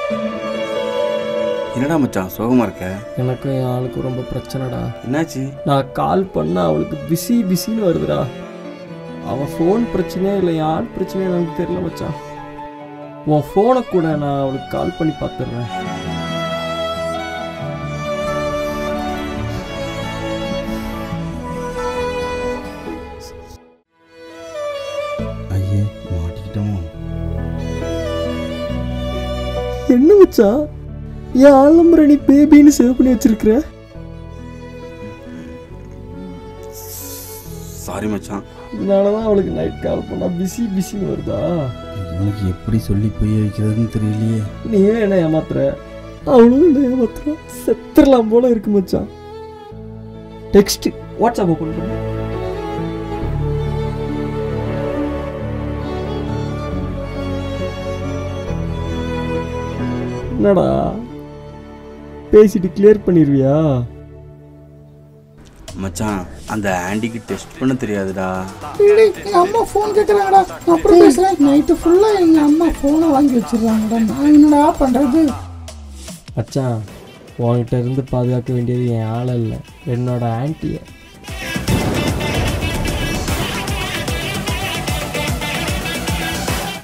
என்னடா மச்சான் சோகமா இருக்க எனக்கும் என் ஆளுக்கும் ரொம்ப பிரச்சனைடா என்னாச்சு நான் கால் பண்ணா அவளுக்கு பிஸி பிஸின்னு வருதுடா அவன் ஃபோன் பிரச்சனையா இல்லை என் ஆள் பிரச்சனையா எனக்கு தெரியல மச்சான் உன் ஃபோனை கூட நான் அவளுக்கு கால் பண்ணி பார்த்துடுறேன் ஐயே மாட்டிக்கிட்டோமோ என்ன மச்சான் என் ஆள் நம்பரை நீ பேபின்னு சேவ் பண்ணி வச்சிருக்கிற சாரி மச்சான் இதனால தான் அவளுக்கு நைட் கால் பண்ணா பிஸி பிஸின்னு வருதா இவனுக்கு எப்படி சொல்லி புரிய வைக்கிறதுன்னு தெரியலையே நீ ஏன் என்ன ஏமாத்துற அவளும் என்ன ஏமாத்துறா செத்துடலாம் போல இருக்கு மச்சான் டெக்ஸ்ட் வாட்ஸ்அப் ஓப்பன் பண்ணு என்னடா பேசிட்டு கிளியர் பண்ணிடுவியா மச்சான் அந்த ஆண்டிக்கு டெஸ்ட் பண்ண தெரியாதுடா டேய், எங்க அம்மா ஃபோன் கேட்குறாங்கடா நான் அப்புறம் பேசுறேன் நைட்டு ஃபுல்லாக எங்கள் அம்மா ஃபோனை வாங்கி வச்சிடுறாங்கடா நான் என்னடா பண்ணுறது மச்சான் உன்கிட்ட இருந்து பாதுகாக்க வேண்டியது என் ஆள் இல்லை என்னோட ஆன்ட்டியை